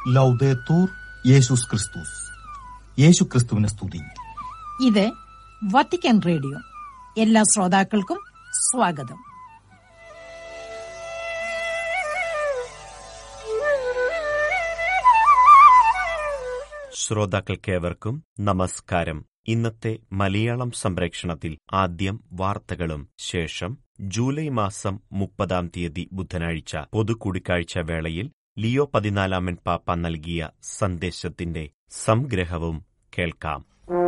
ലൗദേത്തൂർ യേശുസ് ക്രിസ്തുസ് യേശു ക്രിസ്തുവിനെ സ്തുതി ഇത് വത്തിക്കാൻ റേഡിയോ എല്ലാ ശ്രോതാക്കൾക്കും സ്വാഗതം ശ്രോതാക്കൾക്കേവർക്കും നമസ്കാരം ഇന്നത്തെ മലയാളം സംപ്രേക്ഷണത്തിൽ ആദ്യം വാർത്തകളും ശേഷം ജൂലൈ മാസം മുപ്പതാം തീയതി ബുധനാഴ്ച പൊതുകൂടിക്കാഴ്ച വേളയിൽ ലിയോ പതിനാലാമൻ പാപ്പ നൽകിയ സന്ദേശത്തിന്റെ സംഗ്രഹവും കേൾക്കാം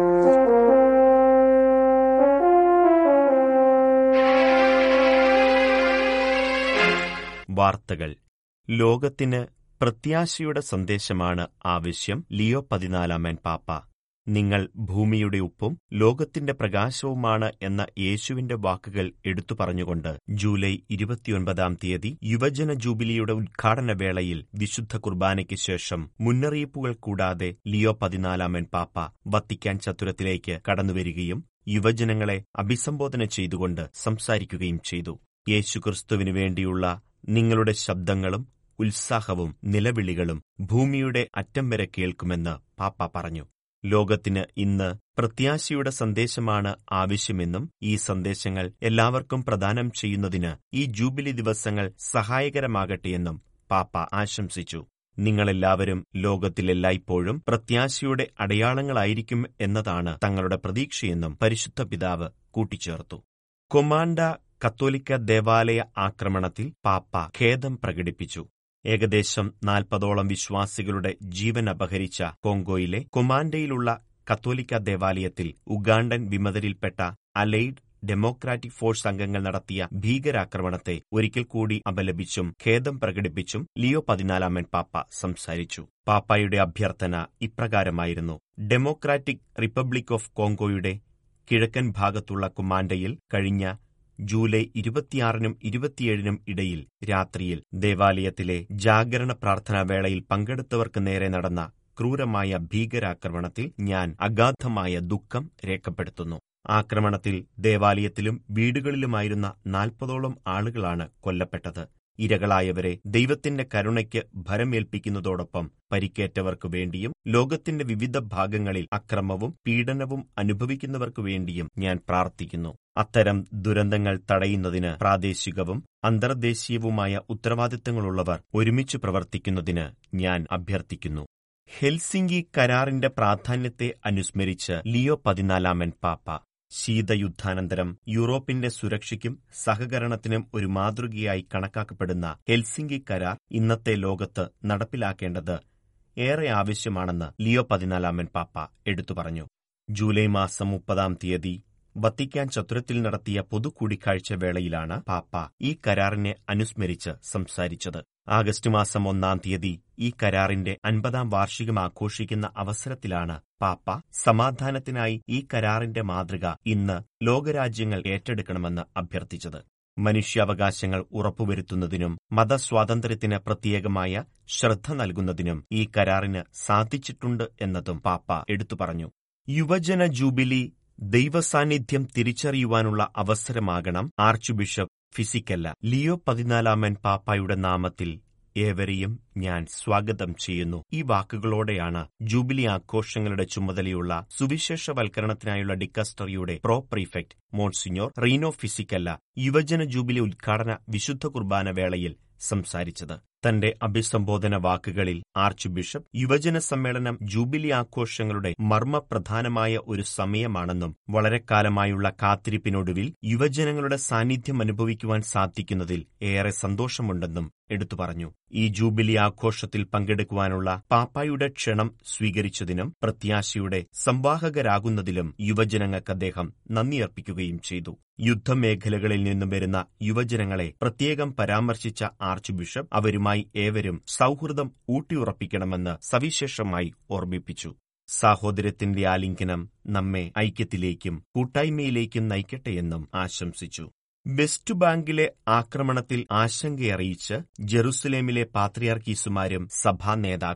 വാർത്തകൾ ലോകത്തിന് പ്രത്യാശയുടെ സന്ദേശമാണ് ആവശ്യം ലിയോ പതിനാലാമൻ പാപ്പ നിങ്ങൾ ഭൂമിയുടെ ഉപ്പും ലോകത്തിന്റെ പ്രകാശവുമാണ് എന്ന യേശുവിന്റെ വാക്കുകൾ എടുത്തു പറഞ്ഞുകൊണ്ട് ജൂലൈ ഇരുപത്തിയൊൻപതാം തീയതി യുവജന ജൂബിലിയുടെ ഉദ്ഘാടന വേളയിൽ വിശുദ്ധ കുർബാനയ്ക്ക് ശേഷം മുന്നറിയിപ്പുകൾ കൂടാതെ ലിയോ പതിനാലാമൻ പാപ്പ വത്തിക്കാൻ ചത്തുരത്തിലേക്ക് കടന്നുവരികയും യുവജനങ്ങളെ അഭിസംബോധന ചെയ്തുകൊണ്ട് സംസാരിക്കുകയും ചെയ്തു യേശുക്രിസ്തുവിനു വേണ്ടിയുള്ള നിങ്ങളുടെ ശബ്ദങ്ങളും ഉത്സാഹവും നിലവിളികളും ഭൂമിയുടെ അറ്റം വരെ കേൾക്കുമെന്ന് പാപ്പ പറഞ്ഞു ലോകത്തിന് ഇന്ന് പ്രത്യാശയുടെ സന്ദേശമാണ് ആവശ്യമെന്നും ഈ സന്ദേശങ്ങൾ എല്ലാവർക്കും പ്രദാനം ചെയ്യുന്നതിന് ഈ ജൂബിലി ദിവസങ്ങൾ സഹായകരമാകട്ടെയെന്നും പാപ്പ ആശംസിച്ചു നിങ്ങളെല്ലാവരും ലോകത്തിലെല്ലായ്പ്പോഴും പ്രത്യാശയുടെ അടയാളങ്ങളായിരിക്കും എന്നതാണ് തങ്ങളുടെ പ്രതീക്ഷയെന്നും പരിശുദ്ധ പിതാവ് കൂട്ടിച്ചേർത്തു കൊമാൻഡ കത്തോലിക്ക ദേവാലയ ആക്രമണത്തിൽ പാപ്പ ഖേദം പ്രകടിപ്പിച്ചു ഏകദേശം നാൽപ്പതോളം വിശ്വാസികളുടെ ജീവൻ അപഹരിച്ച കോങ്കോയിലെ കൊമാൻഡയിലുള്ള കത്തോലിക്ക ദേവാലയത്തിൽ ഉഗാണ്ടൻ വിമതരിൽപ്പെട്ട അലൈഡ് ഡെമോക്രാറ്റിക് ഫോഴ്സ് അംഗങ്ങൾ നടത്തിയ ഭീകരാക്രമണത്തെ ഒരിക്കൽ കൂടി അപലപിച്ചും ഖേദം പ്രകടിപ്പിച്ചും ലിയോ പതിനാലാമൻ പാപ്പ സംസാരിച്ചു പാപ്പായുടെ അഭ്യർത്ഥന ഇപ്രകാരമായിരുന്നു ഡെമോക്രാറ്റിക് റിപ്പബ്ലിക് ഓഫ് കോങ്കോയുടെ കിഴക്കൻ ഭാഗത്തുള്ള കുമാൻഡയിൽ കഴിഞ്ഞ ജൂലൈ ഇരുപത്തിയാറിനും ഇരുപത്തിയേഴിനും ഇടയിൽ രാത്രിയിൽ ദേവാലയത്തിലെ ജാഗരണ പ്രാർത്ഥനാ വേളയിൽ പങ്കെടുത്തവർക്ക് നേരെ നടന്ന ക്രൂരമായ ഭീകരാക്രമണത്തിൽ ഞാൻ അഗാധമായ ദുഃഖം രേഖപ്പെടുത്തുന്നു ആക്രമണത്തിൽ ദേവാലയത്തിലും വീടുകളിലുമായിരുന്ന നാൽപ്പതോളം ആളുകളാണ് കൊല്ലപ്പെട്ടത് ഇരകളായവരെ ദൈവത്തിന്റെ കരുണയ്ക്ക് ഭരമേൽപ്പിക്കുന്നതോടൊപ്പം പരിക്കേറ്റവർക്കു വേണ്ടിയും ലോകത്തിന്റെ വിവിധ ഭാഗങ്ങളിൽ അക്രമവും പീഡനവും അനുഭവിക്കുന്നവർക്കു വേണ്ടിയും ഞാൻ പ്രാർത്ഥിക്കുന്നു അത്തരം ദുരന്തങ്ങൾ തടയുന്നതിന് പ്രാദേശികവും അന്തർദേശീയവുമായ ഉത്തരവാദിത്തങ്ങളുള്ളവർ ഒരുമിച്ച് പ്രവർത്തിക്കുന്നതിന് ഞാൻ അഭ്യർത്ഥിക്കുന്നു ഹെൽസിംഗി കരാറിന്റെ പ്രാധാന്യത്തെ അനുസ്മരിച്ച് ലിയോ പതിനാലാമൻ പാപ്പ ശീതയുദ്ധാനന്തരം യൂറോപ്പിന്റെ സുരക്ഷയ്ക്കും സഹകരണത്തിനും ഒരു മാതൃകയായി കണക്കാക്കപ്പെടുന്ന ഹെൽസിംഗി കരാർ ഇന്നത്തെ ലോകത്ത് നടപ്പിലാക്കേണ്ടത് ഏറെ ആവശ്യമാണെന്ന് ലിയോ പതിനാലാമൻ പാപ്പ എടുത്തു പറഞ്ഞു ജൂലൈ മാസം മുപ്പതാം തീയതി വത്തിക്കാൻ ചത്തുരത്തിൽ നടത്തിയ പൊതുകൂടിക്കാഴ്ച വേളയിലാണ് പാപ്പ ഈ കരാറിനെ അനുസ്മരിച്ച് സംസാരിച്ചത് ആഗസ്റ്റ് മാസം ഒന്നാം തീയതി ഈ കരാറിന്റെ അൻപതാം വാർഷികം ആഘോഷിക്കുന്ന അവസരത്തിലാണ് പാപ്പ സമാധാനത്തിനായി ഈ കരാറിന്റെ മാതൃക ഇന്ന് ലോകരാജ്യങ്ങൾ ഏറ്റെടുക്കണമെന്ന് അഭ്യർത്ഥിച്ചത് മനുഷ്യാവകാശങ്ങൾ ഉറപ്പുവരുത്തുന്നതിനും മതസ്വാതന്ത്ര്യത്തിന് പ്രത്യേകമായ ശ്രദ്ധ നൽകുന്നതിനും ഈ കരാറിന് സാധിച്ചിട്ടുണ്ട് എന്നതും പാപ്പ എടുത്തു പറഞ്ഞു യുവജന ജൂബിലി ദൈവസാന്നിധ്യം തിരിച്ചറിയുവാനുള്ള അവസരമാകണം ആർച്ച് ബിഷപ്പ് ഫിസിക്കല്ല ലിയോ പതിനാലാമൻ പാപ്പായുടെ നാമത്തിൽ ഏവരെയും ഞാൻ സ്വാഗതം ചെയ്യുന്നു ഈ വാക്കുകളോടെയാണ് ജൂബിലി ആഘോഷങ്ങളുടെ ചുമതലയുള്ള സുവിശേഷവൽക്കരണത്തിനായുള്ള ഡിക്കസ്റ്ററിയുടെ pro prefect monsignor Rino Fisichella യുവജന ജൂബിലി ഉദ്ഘാടന വിശുദ്ധ കുർബാന വേളയിൽ സംസാരിച്ചത് തന്റെ അഭിസംബോധന വാക്കുകളിൽ ആർച്ച് ബിഷപ്പ് യുവജന സമ്മേളനം ജൂബിലി ആഘോഷങ്ങളുടെ മർമ്മപ്രധാനമായ ഒരു സമയമാണെന്നും വളരെക്കാലമായുള്ള കാത്തിരിപ്പിനൊടുവിൽ യുവജനങ്ങളുടെ സാന്നിധ്യം അനുഭവിക്കുവാൻ സാധിക്കുന്നതിൽ ഏറെ സന്തോഷമുണ്ടെന്നും എടുത്തു പറഞ്ഞു ഈ ജൂബിലി ആഘോഷത്തിൽ പങ്കെടുക്കുവാനുള്ള പാപ്പായുടെ ക്ഷണം സ്വീകരിച്ചതിനും പ്രത്യാശയുടെ സംവാഹകരാകുന്നതിലും യുവജനങ്ങൾക്ക് അദ്ദേഹം നന്ദിയർപ്പിക്കുകയും ചെയ്തു യുദ്ധമേഖലകളിൽ നിന്നും വരുന്ന യുവജനങ്ങളെ പ്രത്യേകം പരാമർശിച്ച ആർച്ച് ബിഷപ്പ് അവരുമായി ഏവരും സൗഹൃദം ഊട്ടിയുറപ്പിക്കണമെന്ന് സവിശേഷമായി ഓർമ്മിപ്പിച്ചു സാഹോദര്യത്തിന്റെ ആലിംഗനം നമ്മെ ഐക്യത്തിലേക്കും കൂട്ടായ്മയിലേക്കും നയിക്കട്ടെയെന്നും ആശംസിച്ചു വെസ്റ്റ് ബാങ്കിലെ ആക്രമണത്തിൽ ആശങ്കയറിയിച്ച് ജെറുസലേമിലെ പാത്രിയാർക്കീസുമാരും സഭാ നേതാക്കളും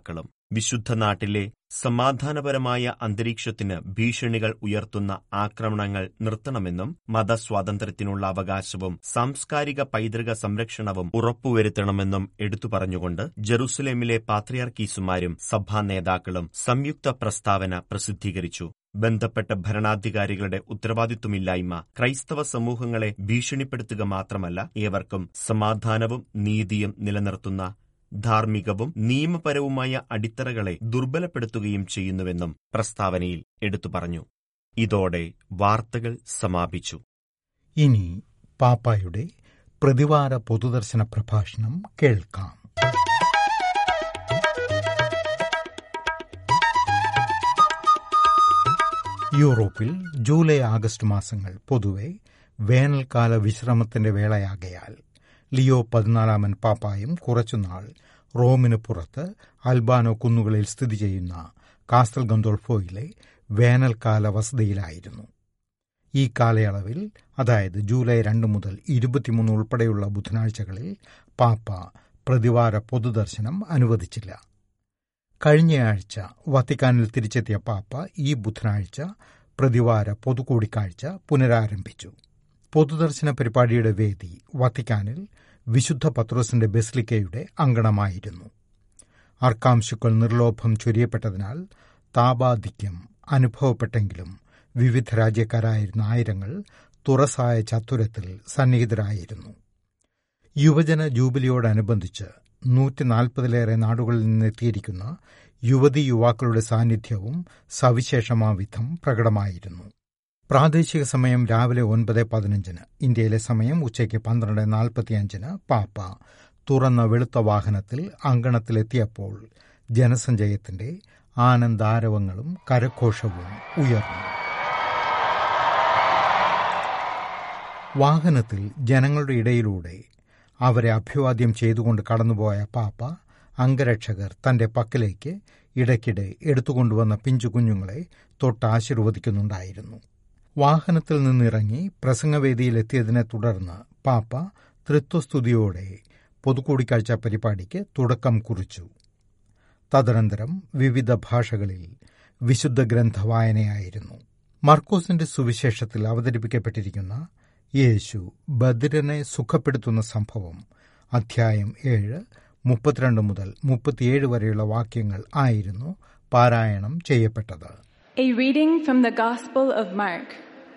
വിശുദ്ധ നാട്ടിലെ സമാധാനപരമായ അന്തരീക്ഷത്തിന് ഭീഷണികൾ ഉയർത്തുന്ന ആക്രമണങ്ങൾ നിർത്തണമെന്നും മതസ്വാതന്ത്ര്യത്തിനുള്ള അവകാശവും സാംസ്കാരിക പൈതൃക സംരക്ഷണവും ഉറപ്പുവരുത്തണമെന്നും എടുത്തു പറഞ്ഞുകൊണ്ട് ജെറുസലേമിലെ പാത്രിയാർക്കീസുമാരും സഭാ നേതാക്കളും സംയുക്ത പ്രസ്താവന പ്രസിദ്ധീകരിച്ചു ബന്ധപ്പെട്ട ഭരണാധികാരികളുടെ ഉത്തരവാദിത്വമില്ലായ്മ ക്രൈസ്തവ സമൂഹങ്ങളെ ഭീഷണിപ്പെടുത്തുക മാത്രമല്ല ഏവർക്കും സമാധാനവും നീതിയും നിലനിർത്തുന്ന ധാർമ്മികവും നിയമപരവുമായ അടിത്തറകളെ ദുർബലപ്പെടുത്തുകയും ചെയ്യുന്നുവെന്നും പ്രസ്താവനയിൽ എടുത്തു പറഞ്ഞു ഇതോടെ വാർത്തകൾ സമാപിച്ചു ഇനി പാപ്പായുടെ പ്രതിവാര പൊതുദർശന പ്രഭാഷണം കേൾക്കാം യൂറോപ്പിൽ ജൂലൈ ആഗസ്റ്റ് മാസങ്ങൾ പൊതുവെ വേനൽക്കാല വിശ്രമത്തിന്റെ വേളയാകയാൽ ലിയോ പതിനാലാമൻ പാപ്പായും കുറച്ചുനാൾ റോമിന് പുറത്ത് അൽബാനോ കുന്നുകളിൽ സ്ഥിതി ചെയ്യുന്ന കാസ്റ്റൽ ഗന്തോൾഫോയിലെ വേനൽക്കാല വസതിയിലായിരുന്നു ഈ കാലയളവിൽ അതായത് ജൂലൈ രണ്ട് മുതൽ ഇരുപത്തിമൂന്ന് ഉൾപ്പെടെയുള്ള ബുധനാഴ്ചകളിൽ പാപ്പ പ്രതിവാര പൊതുദർശനം അനുവദിച്ചില്ല കഴിഞ്ഞയാഴ്ച വത്തിക്കാനിൽ തിരിച്ചെത്തിയ പാപ്പ ഈ ബുധനാഴ്ച പ്രതിവാര പൊതുകൂടിക്കാഴ്ച പുനരാരംഭിച്ചു പൊതുദർശന പരിപാടിയുടെ വേദി വത്തിക്കാനിൽ വിശുദ്ധ പത്രോസിന്റെ ബെസ്ലിക്കയുടെ അങ്കണമായിരുന്നു അർക്കാംശുക്കൾ നിർലോഭം ചൊരിയപ്പെട്ടതിനാൽ താപാധിക്യം അനുഭവപ്പെട്ടെങ്കിലും വിവിധ രാജ്യക്കാരായിരുന്ന ആയിരങ്ങൾ തുറസായ ചത്തുരത്തിൽ സന്നിഹിതരായിരുന്നു യുവജന ജൂബിലിയോടനുബന്ധിച്ച് നൂറ്റിനാൽപ്പതിലേറെ നാടുകളിൽ നിന്നെത്തിയിരിക്കുന്ന യുവതി യുവാക്കളുടെ സാന്നിധ്യവും സവിശേഷമാവിധം പ്രകടമായിരുന്നു പ്രാദേശിക സമയം രാവിലെ ഒൻപത് പതിനഞ്ചിന് ഇന്ത്യയിലെ സമയം ഉച്ചയ്ക്ക് പന്ത്രണ്ട് നാൽപ്പത്തിയഞ്ചിന് പാപ്പ തുറന്ന വെളുത്ത വാഹനത്തിൽ അങ്കണത്തിലെത്തിയപ്പോൾ ജനസഞ്ചയത്തിന്റെ ആനന്ദാരവങ്ങളും കരഘോഷവും ഉയർന്നു വാഹനത്തിൽ ജനങ്ങളുടെ ഇടയിലൂടെ അവരെ അഭിവാദ്യം ചെയ്തുകൊണ്ട് കടന്നുപോയ പാപ്പ അംഗരക്ഷകർ തന്റെ പക്കലേക്ക് ഇടയ്ക്കിടെ എടുത്തുകൊണ്ടുവന്ന പിഞ്ചു കുഞ്ഞുങ്ങളെ തൊട്ട് ആശീർവദിക്കുന്നുണ്ടായിരുന്നു വാഹനത്തിൽ നിന്നിറങ്ങി പ്രസംഗവേദിയിലെത്തിയതിനെ തുടർന്ന് പാപ്പ തൃത്വസ്തുതിയോടെ പൊതുകൂടിക്കാഴ്ച പരിപാടിക്ക് തുടക്കം കുറിച്ചു തദനന്തരം വിവിധ ഭാഷകളിൽ വിശുദ്ധ ഗ്രന്ഥ വായനയായിരുന്നു മർക്കോസിന്റെ സുവിശേഷത്തിൽ അവതരിപ്പിക്കപ്പെട്ടിരിക്കുന്ന യേശു ബദിരനെ സുഖപ്പെടുത്തുന്ന സംഭവം അധ്യായം ഏഴ് മുപ്പത്തിരണ്ട് മുതൽ മുപ്പത്തിയേഴ് വരെയുള്ള വാക്യങ്ങൾ ആയിരുന്നു പാരായണം ചെയ്യപ്പെട്ടത് A reading from the Gospel of Mark.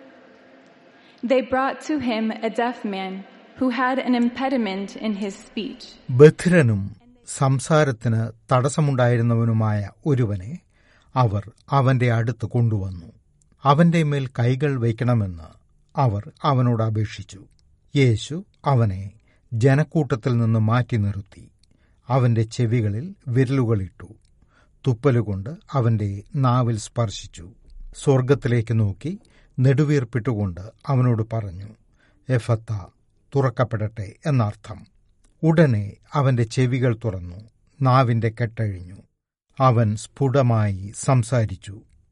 They brought to him a deaf man who had an impediment in his speech. ബധിരനും സംസാരത്തിന് തടസ്സമുണ്ടായിരുന്നവനുമായ ഒരുവനെ അവർ അവന്റെ അടുത്ത് കൊണ്ടുവന്നു അവന്റെ മേൽ കൈകൾ വയ്ക്കണമെന്ന് അവർ അവനോട് അപേക്ഷിച്ചു യേശു അവനെ ജനക്കൂട്ടത്തിൽ നിന്ന് മാറ്റി നിർത്തി അവന്റെ ചെവികളിൽ വിരലുകളിട്ടു തുപ്പലുകൊണ്ട് അവന്റെ നാവിൽ സ്പർശിച്ചു സ്വർഗത്തിലേക്ക് നോക്കി നെടുവീർപ്പിട്ടുകൊണ്ട് അവനോട് പറഞ്ഞു എഫത്ത തുറക്കപ്പെടട്ടെ എന്നർത്ഥം ഉടനെ അവന്റെ ചെവികൾ തുറന്നു നാവിന്റെ കെട്ടഴിഞ്ഞു അവൻ സ്ഫുടമായി സംസാരിച്ചു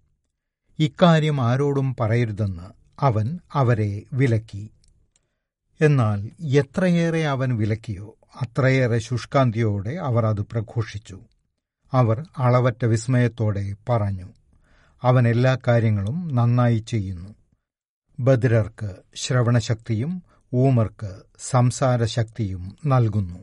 ഇക്കാര്യം ആരോടും പറയരുതെന്ന് അവൻ അവരെ വിലക്കി എന്നാൽ എത്രയേറെ അവൻ വിലക്കിയോ അത്രയേറെ ശുഷ്കാന്തിയോടെ അവർ അത് പ്രഘോഷിച്ചു അവർ അളവറ്റ വിസ്മയത്തോടെ പറഞ്ഞു അവൻ എല്ലാ കാര്യങ്ങളും നന്നായി ചെയ്യുന്നു ബദിരർക്ക് ശ്രവണശക്തിയും ഊമർക്ക് സംസാരശക്തിയും നൽകുന്നു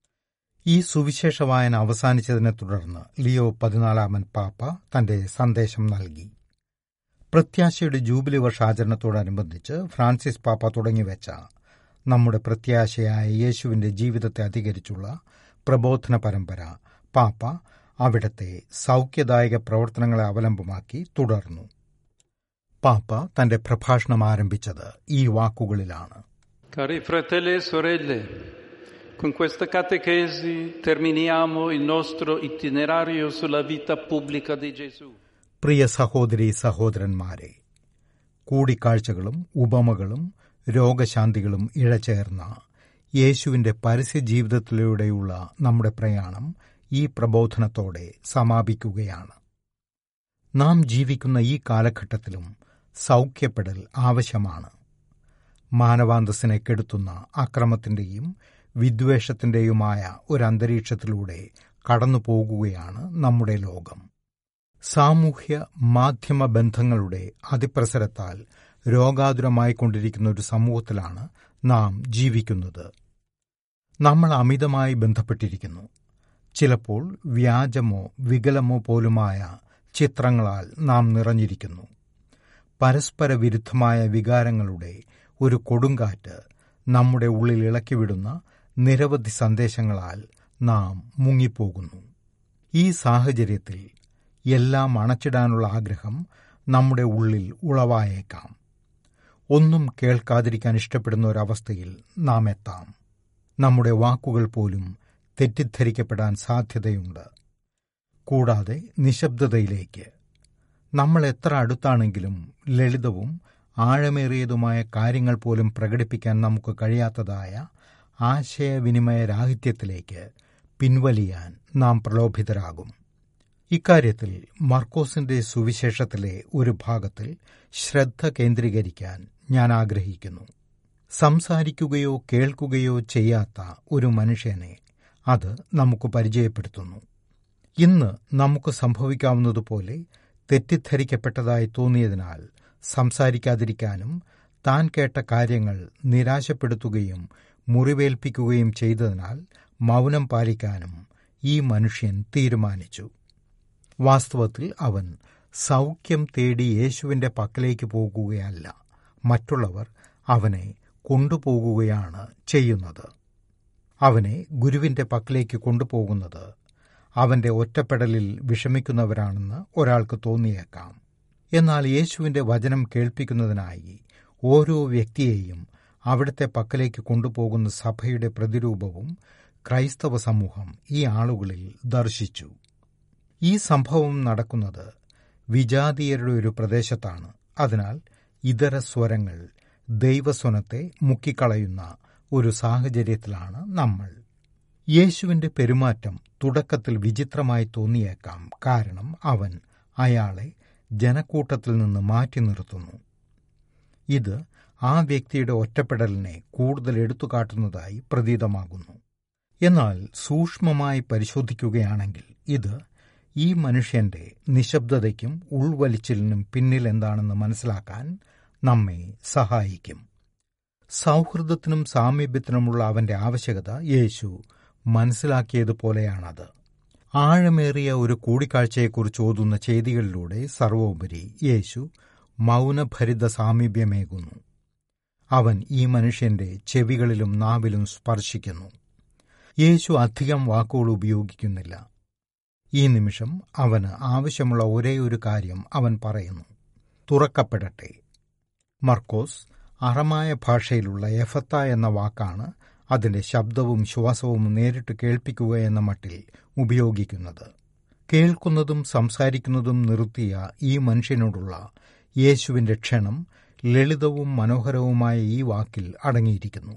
ഈ സുവിശേഷ വായന അവസാനിച്ചതിനെ തുടർന്ന് ലിയോ പതിനാലാമൻ പാപ്പ തന്റെ സന്ദേശം നൽകി പ്രത്യാശയുടെ ജൂബിലി വർഷാചരണത്തോടനുബന്ധിച്ച് ഫ്രാൻസിസ് പാപ്പ തുടങ്ങിവെച്ച നമ്മുടെ പ്രത്യാശയായ യേശുവിന്റെ ജീവിതത്തെ അധികരിച്ചുള്ള പ്രബോധന പരമ്പര പാപ്പ അവിടത്തെ സൗഖ്യദായക പ്രവർത്തനങ്ങളെ അവലംബമാക്കി തുടർന്നു പാപ്പ തന്റെ പ്രഭാഷണം ആരംഭിച്ചത് ഈ വാക്കുകളിലാണ് Cari fratelli e sorelle, con questa catechesi terminiamo il nostro itinerario sulla vita pubblica di Gesù. പ്രിയ സഹോദരി സഹോദരന്മാരെ കൂടിക്കാഴ്ചകളും ഉപമകളും രോഗശാന്തികളും ഇഴചേർന്ന യേശുവിന്റെ പരസ്യ ജീവിതത്തിലൂടെയുള്ള നമ്മുടെ പ്രയാണം ഈ പ്രബോധനത്തോടെ സമാപിക്കുകയാണ് നാം ജീവിക്കുന്ന ഈ കാലഘട്ടത്തിലും സൗഖ്യപ്പെടൽ ആവശ്യമാണ് മാനവാന്തസ്സിനെ കെടുത്തുന്ന അക്രമത്തിന്റെയും വിദ്വേഷത്തിന്റെയുമായ ഒരു അന്തരീക്ഷത്തിലൂടെ കടന്നു പോകുകയാണ് നമ്മുടെ ലോകം സാമൂഹ്യ മാധ്യമ ബന്ധങ്ങളുടെ അതിപ്രസരത്താൽ രോഗാതുരമായിക്കൊണ്ടിരിക്കുന്ന ഒരു സമൂഹത്തിലാണ് നാം ജീവിക്കുന്നത് നമ്മൾ അമിതമായി ബന്ധപ്പെട്ടിരിക്കുന്നു ചിലപ്പോൾ വ്യാജമോ വികലമോ പോലുമായ ചിത്രങ്ങളാൽ നാം നിറഞ്ഞിരിക്കുന്നു പരസ്പര വിരുദ്ധമായ വികാരങ്ങളുടെ ഒരു കൊടുങ്കാറ്റ് നമ്മുടെ ഉള്ളിൽ ഇളക്കിവിടുന്ന നിരവധി സന്ദേശങ്ങളാൽ നാം മുങ്ങിപ്പോകുന്നു ഈ സാഹചര്യത്തിൽ എല്ലാം അണച്ചിടാനുള്ള ആഗ്രഹം നമ്മുടെ ഉള്ളിൽ ഉളവായേക്കാം ഒന്നും കേൾക്കാതിരിക്കാൻ ഇഷ്ടപ്പെടുന്ന ഒരവസ്ഥയിൽ നാം എത്താം നമ്മുടെ വാക്കുകൾ പോലും തെറ്റിദ്ധരിക്കപ്പെടാൻ സാധ്യതയുണ്ട് കൂടാതെ നിശബ്ദതയിലേക്ക് നമ്മൾ എത്ര അടുത്താണെങ്കിലും ലളിതവും ആഴമേറിയതുമായ കാര്യങ്ങൾ പോലും പ്രകടിപ്പിക്കാൻ നമുക്ക് കഴിയാത്തതായ ആശയവിനിമയ രാഹിത്യത്തിലേക്ക് പിൻവലിയാൻ നാം പ്രലോഭിതരാകും ഇക്കാര്യത്തിൽ മർക്കോസിന്റെ സുവിശേഷത്തിലെ ഒരു ഭാഗത്തിൽ ശ്രദ്ധ കേന്ദ്രീകരിക്കാൻ ഞാൻ ആഗ്രഹിക്കുന്നു സംസാരിക്കുകയോ കേൾക്കുകയോ ചെയ്യാത്ത ഒരു മനുഷ്യനെ അത് നമുക്ക് പരിചയപ്പെടുത്തുന്നു ഇന്ന് നമുക്ക് സംഭവിക്കാവുന്നതുപോലെ തെറ്റിദ്ധരിക്കപ്പെട്ടതായി തോന്നിയതിനാൽ സംസാരിക്കാതിരിക്കാനും താൻ കേട്ട കാര്യങ്ങൾ നിരാശപ്പെടുത്തുകയും മുറിവേൽപ്പിക്കുകയും ചെയ്തതിനാൽ മൗനം പാലിക്കാനും ഈ മനുഷ്യൻ തീരുമാനിച്ചു വാസ്തവത്തിൽ അവൻ സൗഖ്യം തേടി യേശുവിന്റെ പക്കലേക്ക് പോകുകയല്ല മറ്റുള്ളവർ അവനെ കൊണ്ടുപോകുകയാണ് ചെയ്യുന്നത് അവനെ ഗുരുവിന്റെ പക്കലേക്ക് കൊണ്ടുപോകുന്നത് അവന്റെ ഒറ്റപ്പെടലിൽ വിഷമിക്കുന്നവരാണെന്ന് ഒരാൾക്ക് തോന്നിയേക്കാം എന്നാൽ യേശുവിന്റെ വചനം കേൾപ്പിക്കുന്നതിനായി ഓരോ വ്യക്തിയെയും അവിടുത്തെ പക്കലേക്ക് കൊണ്ടുപോകുന്ന സഭയുടെ പ്രതിരൂപവും ക്രൈസ്തവ സമൂഹം ഈ ആളുകളിൽ ദർശിച്ചു ഈ സംഭവം നടക്കുന്നത് വിജാതീയരുടെ ഒരു പ്രദേശത്താണ് അതിനാൽ ഇതര സ്വരങ്ങൾ ദൈവസ്വനത്തെ മുക്കിക്കളയുന്ന ഒരു സാഹചര്യത്തിലാണ് നമ്മൾ യേശുവിന്റെ പെരുമാറ്റം തുടക്കത്തിൽ വിചിത്രമായി തോന്നിയേക്കാം കാരണം അവൻ അയാളെ ജനക്കൂട്ടത്തിൽ നിന്ന് മാറ്റി നിർത്തുന്നു ഇത് ആ വ്യക്തിയുടെ ഒറ്റപ്പെടലിനെ കൂടുതൽ എടുത്തുകാട്ടുന്നതായി പ്രതീതമാകുന്നു എന്നാൽ സൂക്ഷ്മമായി പരിശോധിക്കുകയാണെങ്കിൽ ഇത് ഈ മനുഷ്യന്റെ നിശബ്ദതയ്ക്കും ഉൾവലിച്ചിലിനും പിന്നിൽ എന്താണെന്ന് മനസ്സിലാക്കാൻ നമ്മെ സഹായിക്കും സൗഹൃദത്തിനും സാമീപ്യത്തിനുമുള്ള അവന്റെ ആവശ്യകത യേശു മനസ്സിലാക്കിയതുപോലെയാണത് ആഴമേറിയ ഒരു കൂടിക്കാഴ്ചയെക്കുറിച്ച് ഓതുന്ന ചെയ്തികളിലൂടെ സർവോപരി യേശു മൗനഭരിത സാമീപ്യമേകുന്നു അവൻ ഈ മനുഷ്യന്റെ ചെവികളിലും നാവിലും സ്പർശിക്കുന്നു യേശു അധികം വാക്കുകൾ ഉപയോഗിക്കുന്നില്ല ഈ നിമിഷം അവന് ആവശ്യമുള്ള ഒരേ ഒരു കാര്യം അവൻ പറയുന്നു തുറക്കപ്പെടട്ടെ മർക്കോസ് അറമായ ഭാഷയിലുള്ള എഫത്ത എന്ന വാക്കാണ് അതിന്റെ ശബ്ദവും ശ്വാസവും നേരിട്ട് കേൾപ്പിക്കുക എന്ന മട്ടിൽ ഉപയോഗിക്കുന്നത് കേൾക്കുന്നതും സംസാരിക്കുന്നതും നിർത്തിയ ഈ മനുഷ്യനോടുള്ള യേശുവിന്റെ ക്ഷണം ലളിതവും മനോഹരവുമായ ഈ വാക്കിൽ അടങ്ങിയിരിക്കുന്നു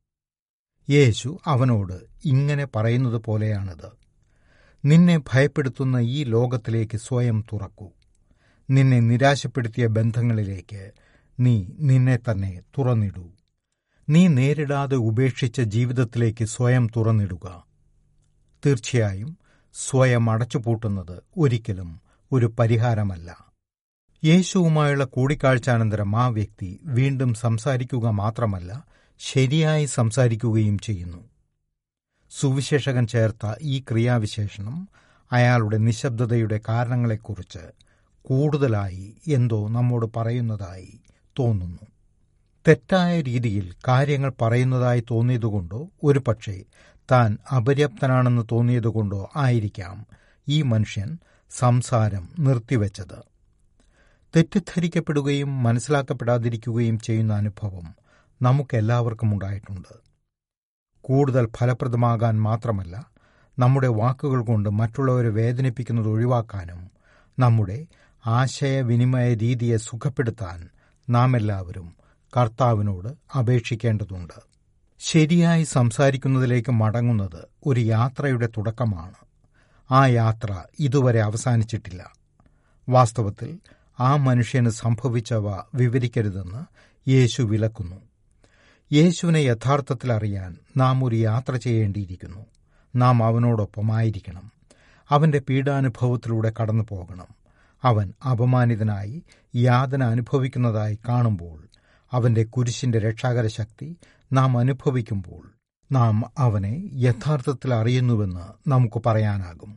യേശു അവനോട് ഇങ്ങനെ പറയുന്നത് പോലെയാണിത് നിന്നെ ഭയപ്പെടുത്തുന്ന ഈ ലോകത്തിലേക്ക് സ്വയം തുറക്കൂ നിന്നെ നിരാശപ്പെടുത്തിയ ബന്ധങ്ങളിലേക്ക് നീ നിന്നെ തന്നെ തുറന്നിടൂ നീ നേരിടാതെ ഉപേക്ഷിച്ച ജീവിതത്തിലേക്ക് സ്വയം തുറന്നിടുക തീർച്ചയായും സ്വയം അടച്ചുപൂട്ടുന്നത് ഒരിക്കലും ഒരു പരിഹാരമല്ല യേശുവുമായുള്ള കൂടിക്കാഴ്ചാനന്തരം ആ വ്യക്തി വീണ്ടും സംസാരിക്കുക മാത്രമല്ല ശരിയായി സംസാരിക്കുകയും ചെയ്യുന്നു സുവിശേഷകൻ ചേർത്ത ഈ ക്രിയാവിശേഷണം അയാളുടെ നിശബ്ദതയുടെ കാരണങ്ങളെക്കുറിച്ച് കൂടുതലായി എന്തോ നമ്മോട് പറയുന്നതായി തോന്നുന്നു തെറ്റായ രീതിയിൽ കാര്യങ്ങൾ പറയുന്നതായി തോന്നിയതുകൊണ്ടോ ഒരുപക്ഷെ താൻ അപര്യാപ്തനാണെന്ന് തോന്നിയതുകൊണ്ടോ ആയിരിക്കാം ഈ മനുഷ്യൻ സംസാരം നിർത്തിവെച്ചത് തെറ്റിദ്ധരിക്കപ്പെടുകയും മനസ്സിലാക്കപ്പെടാതിരിക്കുകയും ചെയ്യുന്ന അനുഭവം നമുക്കെല്ലാവർക്കും ഉണ്ടായിട്ടുണ്ട് കൂടുതൽ ഫലപ്രദമാകാൻ മാത്രമല്ല നമ്മുടെ വാക്കുകൾ കൊണ്ട് മറ്റുള്ളവരെ വേദനിപ്പിക്കുന്നത് ഒഴിവാക്കാനും നമ്മുടെ ആശയവിനിമയ രീതിയെ സുഖപ്പെടുത്താൻ നാം എല്ലാവരും കർത്താവിനോട് അപേക്ഷിക്കേണ്ടതുണ്ട് ശരിയായി സംസാരിക്കുന്നതിലേക്ക് മടങ്ങുന്നത് ഒരു യാത്രയുടെ തുടക്കമാണ് ആ യാത്ര ഇതുവരെ അവസാനിച്ചിട്ടില്ല വാസ്തവത്തിൽ ആ മനുഷ്യന് സംഭവിച്ചവ വിവരിക്കരുതെന്ന് യേശു വിലക്കുന്നു യേശുവിനെ യഥാർത്ഥത്തിൽ അറിയാൻ നാം ഒരു യാത്ര ചെയ്യേണ്ടിയിരിക്കുന്നു നാം അവനോടൊപ്പമായിരിക്കണം അവന്റെ പീഡാനുഭവത്തിലൂടെ കടന്നു പോകണം അവൻ അപമാനിതനായി യാതന അനുഭവിക്കുന്നതായി കാണുമ്പോൾ അവന്റെ കുരിശിന്റെ രക്ഷാകര ശക്തി നാം അനുഭവിക്കുമ്പോൾ നാം അവനെ യഥാർത്ഥത്തിൽ അറിയുന്നുവെന്ന് നമുക്ക് പറയാനാകും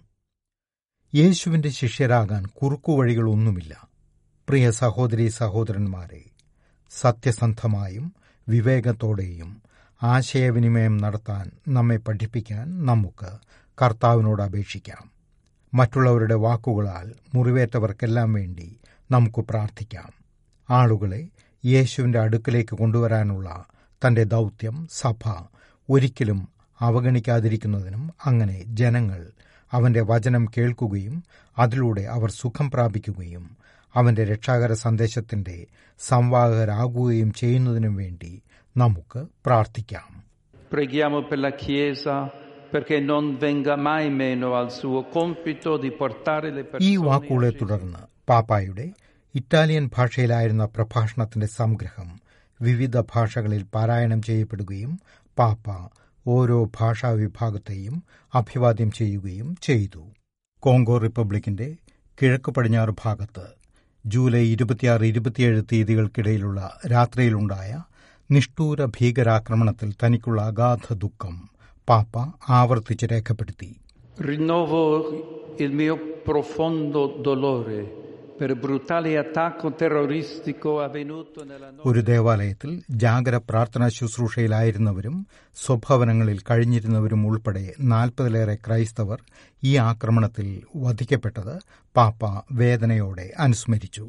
യേശുവിന്റെ ശിഷ്യരാകാൻ കുറുക്കുവഴികളൊന്നുമില്ല പ്രിയ സഹോദരി സഹോദരന്മാരെ സത്യസന്ധമായും വിവേകത്തോടെയും ആശയവിനിമയം നടത്താൻ നമ്മെ പഠിപ്പിക്കാൻ നമുക്ക് കർത്താവിനോട് അപേക്ഷിക്കാം മറ്റുള്ളവരുടെ വാക്കുകളാൽ മുറിവേറ്റവർക്കെല്ലാം വേണ്ടി നമുക്ക് പ്രാർത്ഥിക്കാം ആളുകളെ യേശുവിന്റെ അടുക്കലേക്ക് കൊണ്ടുവരാനുള്ള തന്റെ ദൗത്യം സഭ ഒരിക്കലും അവഗണിക്കാതിരിക്കുന്നതിനും അങ്ങനെ ജനങ്ങൾ അവന്റെ വചനം കേൾക്കുകയും അതിലൂടെ അവർ സുഖം പ്രാപിക്കുകയും അവന്റെ രക്ഷാകര സന്ദേശത്തിന്റെ സംവാഹകരാകുകയും ചെയ്യുന്നതിനും വേണ്ടി നമുക്ക് പ്രാർത്ഥിക്കാം Preghiamo per la Chiesa perché non venga mai meno al suo compito di portare le ഈ persone വാക്കുകളെ a Gesù. തുടർന്ന് പാപ്പായുടെ ഇറ്റാലിയൻ ഭാഷയിലായിരുന്ന പ്രഭാഷണത്തിന്റെ സംഗ്രഹം വിവിധ ഭാഷകളിൽ പാരായണം ചെയ്യപ്പെടുകയും പാപ്പ ഓരോ ഭാഷാ വിഭാഗത്തെയും അഭിവാദ്യം ചെയ്യുകയും ചെയ്തു കോങ്കോ റിപ്പബ്ലിക്കിന്റെ കിഴക്ക് പടിഞ്ഞാറ് ഭാഗത്ത് ജൂലൈ ഇരുപത്തിയാറ് ഇരുപത്തിയേഴ് തീയതികൾക്കിടയിലുള്ള രാത്രിയിലുണ്ടായ നിഷ്ഠൂര ഭീകരാക്രമണത്തിൽ തനിക്കുള്ള അഗാധ ദുഃഖം പാപ്പ ആവർത്തിച്ച് രേഖപ്പെടുത്തി Rinnovo il mio profondo dolore per il brutale attacco terroristico avvenuto nella notte ഒരു ദേവാലയത്തിൽ ജാഗര പ്രാർത്ഥനാ ശുശ്രൂഷയിലായിരുന്നവരും സ്വഭവനങ്ങളിൽ കഴിഞ്ഞിരുന്നവരും ഉൾപ്പെടെ നാൽപ്പതിലേറെ ക്രൈസ്തവർ ഈ ആക്രമണത്തിൽ വധിക്കപ്പെട്ടത് പാപ്പ വേദനയോടെ അനുസ്മരിച്ചു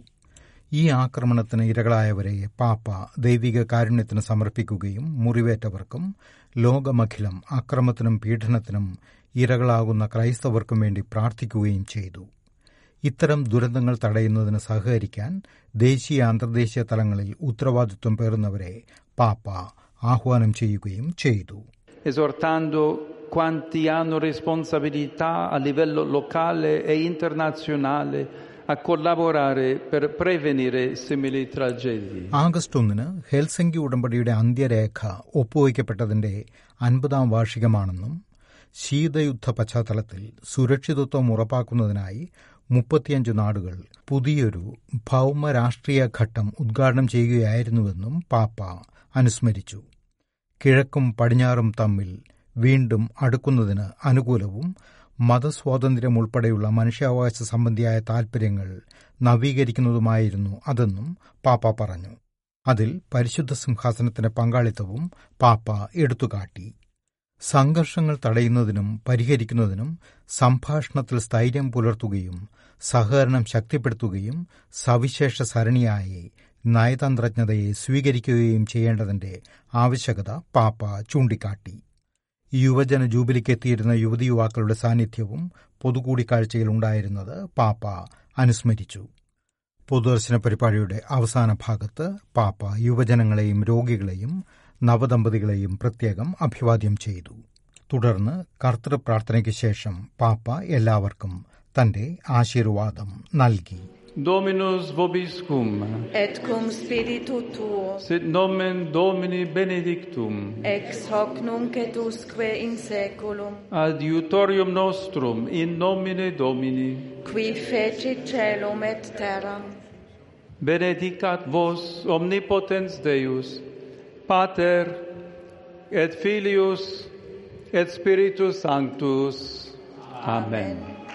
ഈ ആക്രമണത്തിന് ഇരകളായവരെ പാപ്പ ദൈവിക കാരുണ്യത്തിന് സമർപ്പിക്കുകയും മുറിവേറ്റവർക്കും ലോകമഖിലം അക്രമത്തിനും പീഡനത്തിനും ഇരകളാകുന്ന ക്രൈസ്തവർക്കും വേണ്ടി പ്രാർത്ഥിക്കുകയും ചെയ്തു ഇത്തരം ദുരന്തങ്ങൾ തടയുന്നതിന് സഹകരിക്കാൻ ദേശീയ അന്തർദേശീയ തലങ്ങളിൽ ഉത്തരവാദിത്വം പേറുന്നവരെ പാപ്പ ആഹ്വാനം ചെയ്യുകയും ചെയ്തു esortando quanti hanno responsabilità a livello locale e internazionale a collaborare per prevenire simili tragedie. August ഒന്നിന് ഹെൽസങ്കി ഉടമ്പടിയുടെ അന്ത്യരേഖ ഒപ്പുവയ്ക്കപ്പെട്ടതിന്റെ അൻപതാം വാർഷികമാണെന്നും ശീതയുദ്ധ പശ്ചാത്തലത്തിൽ സുരക്ഷിതത്വം ഉറപ്പാക്കുന്നതിനായി മുപ്പത്തിയഞ്ച് നാടുകൾ പുതിയൊരു ഭൗമ രാഷ്ട്രീയ ഘട്ടം ഉദ്ഘാടനം ചെയ്യുകയായിരുന്നുവെന്നും പാപ്പ അനുസ്മരിച്ചു കിഴക്കും പടിഞ്ഞാറും തമ്മിൽ വീണ്ടും അടുക്കുന്നതിന് അനുകൂലവും മതസ്വാതന്ത്ര്യം ഉൾപ്പെടെയുള്ള മനുഷ്യാവകാശ സംബന്ധിയായ താൽപര്യങ്ങൾ നവീകരിക്കുന്നതുമായിരുന്നു അതെന്നും പാപ്പ പറഞ്ഞു അതിൽ പരിശുദ്ധ സിംഹാസനത്തിന്റെ പങ്കാളിത്തവും പാപ്പ എടുത്തുകാട്ടി സംഘർഷങ്ങൾ തടയുന്നതിനും പരിഹരിക്കുന്നതിനും സംഭാഷണത്തിൽ സ്ഥൈര്യം പുലർത്തുകയും സഹകരണം ശക്തിപ്പെടുത്തുകയും സവിശേഷ സരണിയായി നയതന്ത്രജ്ഞതയെ സ്വീകരിക്കുകയും ചെയ്യേണ്ടതിന്റെ ആവശ്യകത പാപ്പ ചൂണ്ടിക്കാട്ടി യുവജന ജൂബിലിക്ക് എത്തിയിരുന്ന യുവതി യുവാക്കളുടെ സാന്നിധ്യവും പൊതുകൂടിക്കാഴ്ചയിൽ ഉണ്ടായിരുന്നത് പാപ്പ അനുസ്മരിച്ചു പൊതുദർശന പരിപാടിയുടെ അവസാന ഭാഗത്ത് പാപ്പ യുവജനങ്ങളെയും രോഗികളെയും നവദമ്പതികളെയും പ്രത്യേകം അഭിവാദ്യം ചെയ്തു തുടർന്ന് കർത്തൃ പ്രാർത്ഥനയ്ക്ക് ശേഷം പാപ്പ എല്ലാവർക്കും തന്റെ ആശീർവാദം നൽകി Dominus vobiscum, et cum spiritu tuo, sit nomen Domini benedictum, ex hoc nunc et usque in saeculum, adiutorium nostrum in nomine Domini, qui fecit celum et terram, benedicat vos omnipotens Deus, Pater et Filius et Spiritus Sanctus. Amen.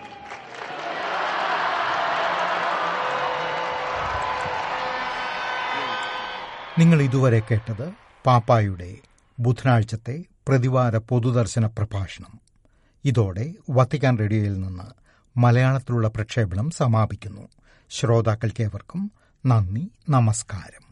നിങ്ങൾ ഇതുവരെ കേട്ടത് പാപ്പായുടെ ബുധനാഴ്ചത്തെ പ്രതിവാര പൊതുദർശന പ്രഭാഷണം ഇതോടെ Vatican റേഡിയോയിൽ നിന്ന് മലയാളത്തിലുള്ള പ്രക്ഷേപണം സമാപിക്കുന്നു ശ്രോതാക്കൾക്കേവർക്കും നന്ദി നമസ്കാരം